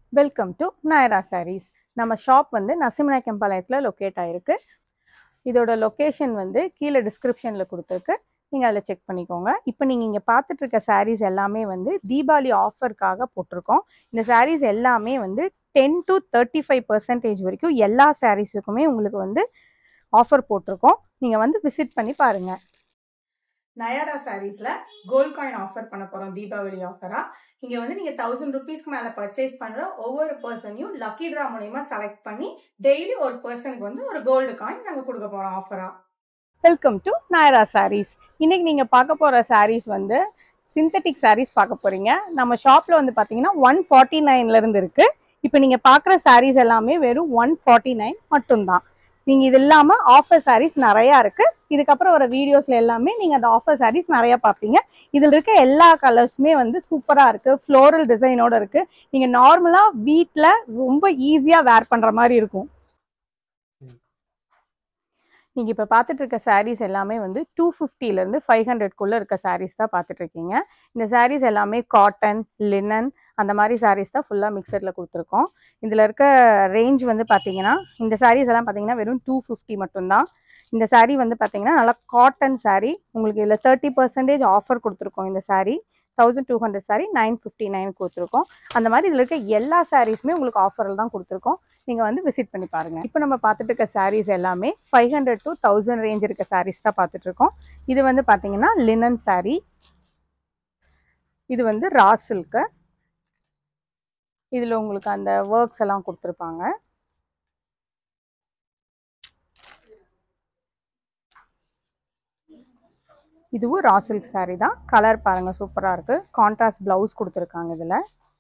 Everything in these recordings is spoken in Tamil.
வெல்கம் டு நாயரா சாரீஸ் நம்ம ஷாப் வந்து நரசிம்மநாயக்கம்பாளையத்தில் லொக்கேட் ஆயிருக்கு இதோட லொக்கேஷன் வந்து கீழே டிஸ்கிரிப்ஷனில் கொடுத்துருக்கு நீங்கள் அதில் செக் பண்ணிக்கோங்க இப்போ நீங்கள் இங்கே பார்த்துட்டு இருக்க சாரீஸ் எல்லாமே வந்து தீபாவளி ஆஃபருக்காக போட்டிருக்கோம் இந்த சாரீஸ் எல்லாமே வந்து ten to thirty five percentage வரைக்கும் எல்லா சாரீஸுக்குமே உங்களுக்கு வந்து ஆஃபர் போட்டிருக்கோம் நீங்கள் வந்து விசிட் பண்ணி பாருங்கள் நயாரா சாரீஸ்ல கோல்ட் காயின் ஆஃபர் பண்ண போறோம் தீபாவளி ஆஃபரா இங்க வந்து நீங்க தௌசண்ட் ருபீஸ்க்கு மேல பர்ச்சேஸ் பண்ற ஒவ்வொரு பர்சனையும் லக்கி டிரா மூலியமா செலக்ட் பண்ணி டெய்லி ஒரு பர்சனுக்கு வந்து ஒரு கோல்டு காயின் நாங்க கொடுக்க போறோம் ஆஃபரா வெல்கம் டு நாயரா சாரீஸ் இன்னைக்கு நீங்கள் பார்க்க போகிற சாரீஸ் வந்து சிந்தட்டிக் சாரீஸ் பார்க்க போகிறீங்க நம்ம ஷாப்பில் வந்து பார்த்தீங்கன்னா ஒன் ஃபார்ட்டி நைன்லேருந்து இருக்குது இப்போ நீங்கள் பார்க்குற சாரீஸ் எல்லாமே வெறும் ஒன் ஃபார்ட்டி நைன் மட்டும்தான் நீங்கள் இது இல்லாமல் ஆஃபர் சாரீஸ் நிறையா இருக்குது இதுக்கப்புறம் வர வீடியோஸில் எல்லாமே நீங்கள் அந்த ஆஃபர் சாரீஸ் நிறையா பார்ப்பீங்க இதில் இருக்க எல்லா கலர்ஸுமே வந்து சூப்பராக இருக்குது ஃப்ளோரல் டிசைனோட இருக்குது நீங்கள் நார்மலாக வீட்டில் ரொம்ப ஈஸியாக வேர் பண்ணுற மாதிரி இருக்கும் நீங்கள் இப்போ பார்த்துட்டு இருக்க சாரீஸ் எல்லாமே வந்து டூ ஃபிஃப்டிலேருந்து ஃபைவ் ஹண்ட்ரட்குள்ளே இருக்க சாரீஸ் தான் பார்த்துட்டு இருக்கீங்க இந்த சாரீஸ் எல்லாமே காட்டன் லினன் அந்த மாதிரி சாரீஸ் தான் ஃபுல்லாக மிக்சரில் கொடுத்துருக்கோம் இதில் இருக்க ரேஞ்ச் வந்து பார்த்தீங்கன்னா இந்த சாரீஸ் எல்லாம் பார்த்தீங்கன்னா வெறும் டூ ஃபிஃப்டி மட்டும்தான் இந்த saree வந்து பார்த்தீங்கன்னா நல்லா காட்டன் saree உங்களுக்கு இதில் தேர்ட்டி பர்சன்டேஜ் ஆஃபர் கொடுத்துருக்கோம் இந்த saree thousand two hundred sorry nine fifty nine கொடுத்துருக்கோம் அந்த மாதிரி இதில் இருக்க எல்லா சாரீஸுமே உங்களுக்கு ஆஃபரில் தான் கொடுத்துருக்கோம் நீங்கள் வந்து விசிட் பண்ணி பாருங்கள் இப்போ நம்ம பார்த்துட்டு இருக்க சாரீஸ் எல்லாமே five hundred to thousand range இருக்க சாரீஸ் தான் பார்த்துட்டு இருக்கோம் இது வந்து பார்த்தீங்கன்னா லினன் saree இது வந்து ரா சில்க்கு இதில் உங்களுக்கு அந்த ஒர்க்ஸ் எல்லாம் கொடுத்துருப்பாங்க இதுவும் ரா சில்க் saree தான் கலர் பாருங்கள் சூப்பராக இருக்குது கான்ட்ராஸ்ட் ப்ளவுஸ் கொடுத்துருக்காங்க இதில்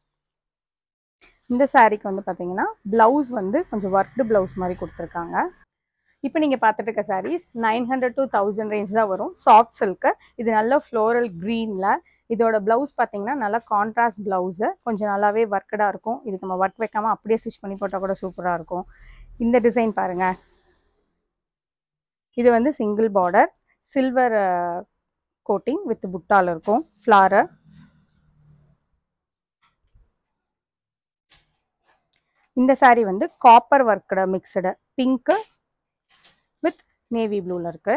இந்த சாரீக்கு வந்து பார்த்தீங்கன்னா ப்ளவுஸ் வந்து கொஞ்சம் ஒர்க்டு ப்ளவுஸ் மாதிரி கொடுத்துருக்காங்க இப்போ நீங்கள் பார்த்துட்டு இருக்க sarees nine hundred to thousand range தான் வரும் சாஃப்ட் சில்க்கு இது நல்ல ஃப்ளோரல் க்ரீனில் இதோட ப்ளவுஸ் பார்த்தீங்கன்னா நல்லா கான்ட்ராஸ்ட் ப்ளவுஸு கொஞ்சம் நல்லாவே ஒர்க்கடாக இருக்கும் இதுக்கு நம்ம ஒர்க் வைக்காமல் அப்படியே ஸ்டிச் பண்ணி போட்டால் கூட சூப்பராக இருக்கும் இந்த டிசைன் பாருங்கள் இது வந்து single border silver coating with புட்டால் இருக்கும் ஃப்ளாரு இந்த saree வந்து copper worked mixed pink with navy ப்ளூவில் இருக்கு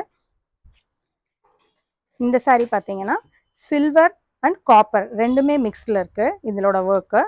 இந்த saree பார்த்தீங்கன்னா சில்வர் அண்ட் காப்பர் ரெண்டுமே மிக்ஸில் இருக்கு இதோட ஒர்க்கு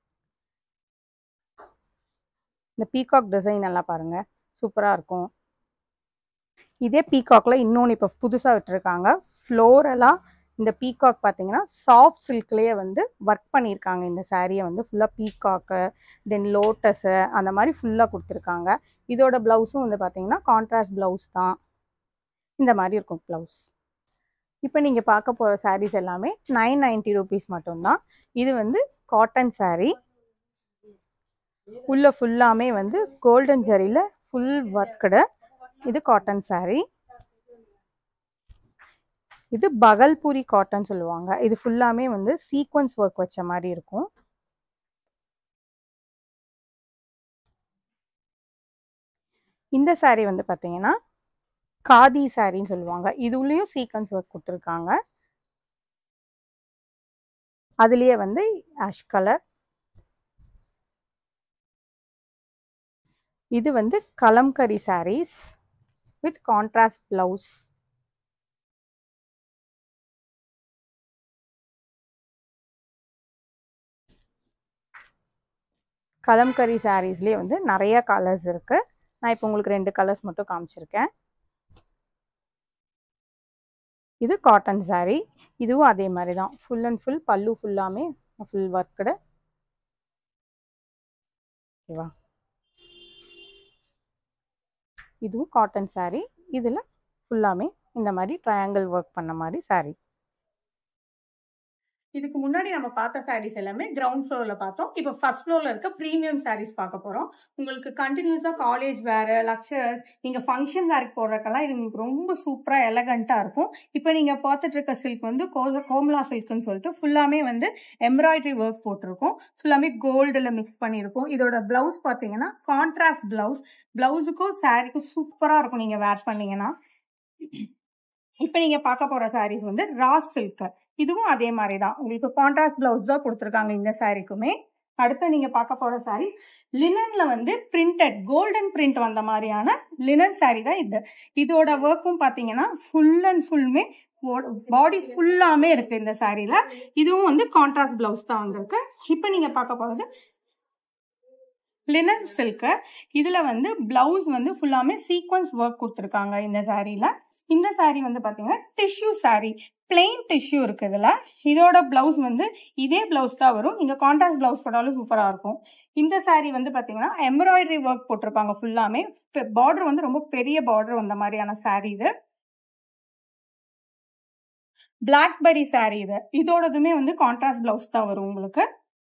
இந்த பீகாக் டிசைன் எல்லாம் பாருங்க சூப்பராக இருக்கும் இதே பீகாக்ல இன்னொன்று இப்போ புதுசாக விட்டுருக்காங்க ஃப்ளோரலாக இந்த பீகாக் பார்த்தீங்கன்னா சாஃப்ட் சில்க்லேயே வந்து ஒர்க் பண்ணியிருக்காங்க இந்த சாரியை வந்து ஃபுல்லாக பீகாக்கு தென் லோட்டஸு அந்த மாதிரி ஃபுல்லாக கொடுத்துருக்காங்க இதோட ப்ளவுஸும் வந்து பார்த்தீங்கன்னா கான்ட்ராஸ்ட் ப்ளவுஸ் தான் இந்த மாதிரி இருக்கும் ப்ளவுஸ் இப்போ நீங்கள் பார்க்க போகிற சாரீஸ் எல்லாமே நைன் நைன்ட்டி ருபீஸ் மட்டும்தான் இது வந்து காட்டன் saree உள்ள ஃபுல்லாமே வந்து கோல்டன் ஜரியில் ஃபுல் ஒர்க்கடு இது காட்டன் saree இது பகல்பூரி காட்டன் சொல்லுவாங்க இது ஃபுல்லாமே வந்து சீக்வன்ஸ் ஒர்க் வச்ச மாதிரி இருக்கும் இந்த saree வந்து பார்த்தீங்கன்னா காதி சாரின்னு சொல்லுவாங்க இதுலேயும் சீக்வன்ஸ் ஒர்க் கொடுத்துருக்காங்க அதுலேயே வந்து ஆஷ் கலர் இது வந்து kalamkari sarees with contrast blouse kalamkari சாரீஸ்லேயே வந்து நிறைய கலர்ஸ் இருக்கு நான் இப்போ உங்களுக்கு ரெண்டு கலர்ஸ் மட்டும் காமிச்சிருக்கேன் இது காட்டன் saree இதுவும் அதே மாதிரி தான் ஃபுல் அண்ட் ஃபுல் பல்லு ஃபுல்லாமே ஃபுல் ஒர்க்குடு ஓகேவா இதுவும் காட்டன் saree இதில் ஃபுல்லாமே இந்த மாதிரி ட்ரையாங்கிள் ஒர்க் பண்ண மாதிரி saree இதுக்கு முன்னாடி நம்ம பார்த்த சாரீஸ் எல்லாமே கிரவுண்ட் ஃப்ளோர்ல பார்த்தோம் இப்போ ஃபர்ஸ்ட் ஃப்ளோர்ல இருக்க ப்ரீமியம் சாரீஸ் பார்க்க போறோம் உங்களுக்கு கண்டினியூஸா காலேஜ் வேர் லக்சர்ஸ் நீங்க ஃபங்க்ஷன் வேர்க்கு போடுறதுக்கெல்லாம் இது உங்களுக்கு ரொம்ப சூப்பரா எலகண்டா இருக்கும் இப்போ நீங்க பார்த்துட்டு இருக்க சில்க் வந்து கோ- கோமலா சில்க்னு சொல்லிட்டு ஃபுல்லாமே வந்து எம்ப்ராய்டரி ஒர்க் போட்டிருக்கோம் ஃபுல்லாமே கோல்டில் மிக்ஸ் பண்ணியிருக்கோம் இதோட பிளவுஸ் பார்த்தீங்கன்னா கான்ட்ராஸ்ட் பிளவுஸ் பிளவுஸுக்கும் சாரீக்கும் சூப்பரா இருக்கும் நீங்க வேர் பண்ணீங்கன்னா இப்போ நீங்க பார்க்க போற சாரீஸ் வந்து ரா சில்க் இதுவும் அதே மாதிரி தான் உங்களுக்கு கான்ட்ராஸ்ட் பிளவுஸ் தான் கொடுத்துருக்காங்க இந்த சாரீக்குமே அடுத்து நீங்க பார்க்க போற சாரி லினன்ல வந்து பிரிண்டட் கோல்டன் பிரிண்ட் வந்த மாதிரியான லினன் சாரி தான் இது இதோட ஒர்க்கும் பாத்தீங்கன்னா ஃபுல் அண்ட் ஃபுல்லுமே பாடி ஃபுல்லாமே இருக்கு இந்த சாரியில இதுவும் வந்து கான்ட்ராஸ்ட் பிளவுஸ் தான் வந்திருக்கு இப்போ நீங்க பார்க்க போறது லினன் சில்க்கு இதுல வந்து பிளவுஸ் வந்து ஃபுல்லாமே சீக்வன்ஸ் ஒர்க் கொடுத்துருக்காங்க இந்த சாரியில இந்த சாரி வந்து பாத்தீங்கன்னா டிஷ்யூ சாரி பிளெயின் டிஷ்யூ இருக்கு இதுல இதோட பிளவுஸ் வந்து இதே பிளவுஸ் தான் வரும் நீங்க கான்ட்ராஸ்ட் பிளவுஸ் போட்டாலும் சூப்பரா இருக்கும் இந்த சாரி வந்து பாத்தீங்கன்னா எம்ப்ராய்டரி ஒர்க் போட்டிருப்பாங்க ஃபுல்லாமே பார்டர் வந்து ரொம்ப பெரிய பார்டர் வந்த மாதிரியான சாரி இது பிளாக்பெரி சாரி இது இதோடதுமே வந்து கான்ட்ராஸ்ட் பிளவுஸ் தான் வரும் உங்களுக்கு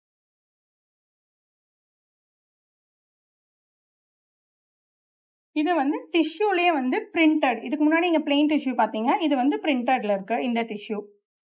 இது வந்து டிஷ்யூலயே வந்து பிரிண்டட் இதுக்கு முன்னாடி நீங்க பிளெயின் டிஷ்யூ பாத்தீங்க இது வந்து பிரிண்டட்ல இருக்கு இந்த டிஷ்யூ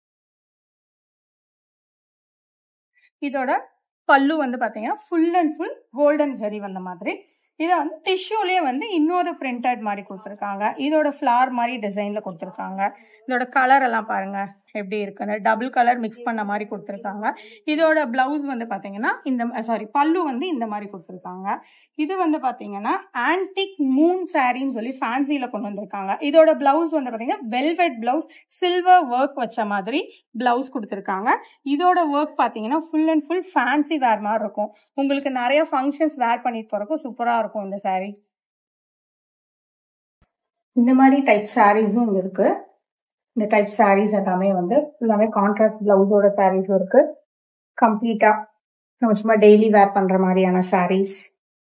இதோட பல்லு வந்து பாத்தீங்கன்னா full and full golden zari வந்த மாதிரி இதை வந்து டிஷ்யூலயே வந்து இன்னொரு பிரிண்டட் மாதிரி கொடுத்துருக்காங்க இதோட ஃப்ளார் மாதிரி டிசைன்ல கொடுத்துருக்காங்க இதோட கலர் எல்லாம் பாருங்க எப்படி இருக்குன்னு டபுள் கலர் மிக்ஸ் பண்ண மாதிரி கொடுத்துருக்காங்க இதோட பிளவுஸ் வந்து பாத்தீங்கன்னா இந்த சாரி பல்லு வந்து இந்த மாதிரி கொடுத்துருக்காங்க இது வந்து பாத்தீங்கன்னா ஆன்டிக் மூன் சாரின்னு சொல்லி ஃபேன்சில கொண்டு வந்திருக்காங்க இதோட பிளவுஸ் வந்து பாத்தீங்கன்னா வெல்வெட் பிளவுஸ் சில்வர் ஒர்க் வச்ச மாதிரி பிளவுஸ் கொடுத்துருக்காங்க இதோட ஒர்க் பாத்தீங்கன்னா full and full fancy wear மாதிரி இருக்கும் உங்களுக்கு நிறைய ஃபங்க்ஷன்ஸ் வேர் பண்ணிட்டு போறதுக்கு சூப்பரா இருக்கும் இந்த சாரி இந்த மாதிரி டைப் சாரீஸும் இங்க இருக்கு இந்த டைப் சாரீஸ் எல்லாமே வந்து எல்லாமே கான்ட்ராஸ்ட் பிளவுஸோட சாரீஸும் இருக்கு கம்ப்ளீட்டா நம்ம சும்மா டெய்லி வேர் பண்ற மாதிரியான சாரீஸ்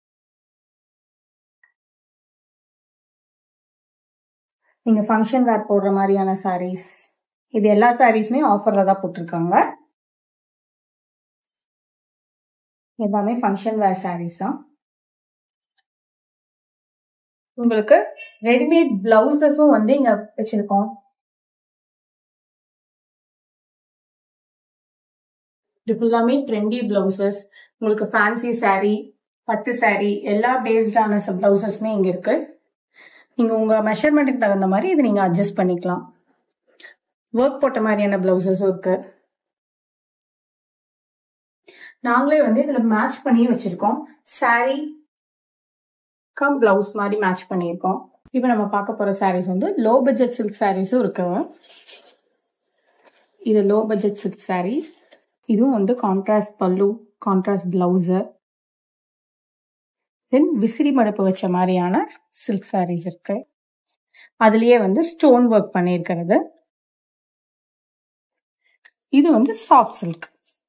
நீங்க ஃபங்க்ஷன் வேர் போடுற மாதிரியான சாரீஸ் இது எல்லா சாரீஸுமே ஆஃபர்ல தான் போட்டிருக்காங்க எல்லாமே ஃபங்க்ஷன் வேர் சாரீஸ் தான் உங்களுக்கு ரெடிமேட் பிளவுசஸும் வந்து இங்க வச்சிருக்கோம் இது ஃபுல்லாமே ட்ரெண்டி பிளவுசஸ் உங்களுக்கு ஃபேன்சி saree பட்டு saree எல்லா பேஸ்டான பிளவுசஸ்மே இங்க இருக்கு நீங்க உங்க மெஷர்மெண்ட்டுக்கு தகுந்த மாதிரி இது நீங்க அட்ஜஸ்ட் பண்ணிக்கலாம் ஒர்க் போட்ட மாதிரியான பிளவுசஸும் இருக்கு நாங்களே வந்து இதுல மேட்ச் பண்ணி வச்சிருக்கோம் saree கம் பிளவுஸ் மாதிரி மேட்ச் பண்ணியிருக்கோம் இப்போ நம்ம பார்க்க போற sarees வந்து லோ பட்ஜெட் சில்க் சாரீஸும் இருக்கு இது லோ பட்ஜெட் சில்க் sarees இதுவும் வந்து கான்ட்ராஸ்ட் பல்லு கான்ட்ராஸ்ட் பிளவுஸு தென் விசிறி மடுப்பு வச்ச மாதிரியான சில்க் sarees இருக்கு அதுலயே வந்து ஸ்டோன் ஒர்க் பண்ணியிருக்கிறது இது வந்து சாஃப்ட் சில்க்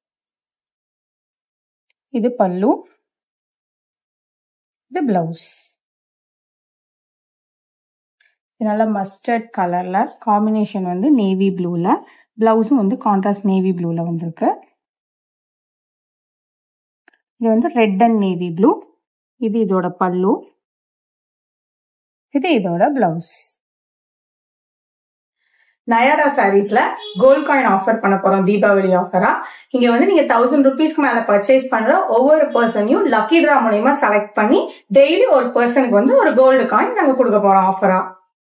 இது பல்லு இது பிளவுஸ் நல்ல மஸ்டர்ட் கலர்ல காம்பினேஷன் வந்து நேவி ப்ளூல பிளவுஸும் வந்து கான்ட்ராஸ்ட் நேவி ப்ளூல வந்திருக்கு இது வந்து ரெட் அண்ட் நேவி ப்ளூ இது இதோட பல்லு இது இதோட பிளவுஸ் நயாரா சாரீஸ்ல கோல்ட் காயின் ஆஃபர் பண்ண போறோம் தீபாவளி ஆஃபரா இங்க வந்து நீங்க தௌசண்ட் ருபீஸ்க்கு மேல பர்ச்சேஸ் பண்ற ஒவ்வொரு பர்சனையும் லக்கி டிரா மூலியமா செலக்ட் பண்ணி டெய்லி ஒரு பர்சனுக்கு வந்து ஒரு கோல்டு காயின் நாங்க கொடுக்க போறோம் ஆஃபரா